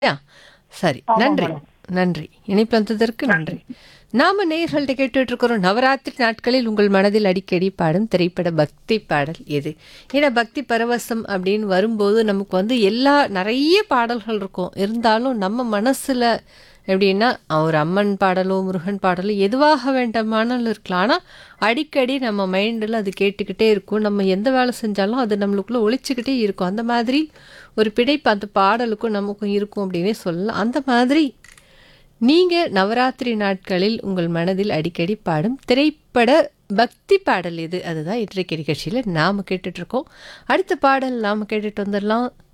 யா சரி ஆமா நன்றி மேடம். நன்றி இணைப்பு வந்ததற்கு நன்றி நாம நேயர்கள்ட்ட கேட்டுட்டு இருக்கிறோம் நவராத்திரி நாட்களில் உங்கள் மனதில் அடிக்கடி பாடும் திரைப்பட பக்தி பாடல் எது ஏன்னா பக்தி பரவசம் அப்படின்னு வரும்போது நமக்கு வந்து எல்லா நிறைய பாடல்கள் இருக்கும் இருந்தாலும் நம்ம மனசுல எப்படின்னா ஒரு அம்மன் பாடலோ முருகன் பாடலோ எதுவாக வேண்டாமானாலும் இருக்கலாம் ஆனால் அடிக்கடி நம்ம மைண்டில் அது கேட்டுக்கிட்டே இருக்கும் நம்ம எந்த வேலை செஞ்சாலும் அது நம்மளுக்குள்ள ஒழிச்சுக்கிட்டே இருக்கும் அந்த மாதிரி ஒரு பிடைப்பு அந்த பாடலுக்கும் நமக்கும் இருக்கும் அப்படின்னே சொல்லலாம் அந்த மாதிரி நீங்கள் நவராத்திரி நாட்களில் உங்கள் மனதில் அடிக்கடி பாடும் திரைப்பட பக்தி பாடல் எது அதுதான் இன்றைக்கு நிகழ்ச்சியில் நாம் கேட்டுட்ருக்கோம் அடுத்த பாடல் நாம் கேட்டுட்டு வந்துடலாம்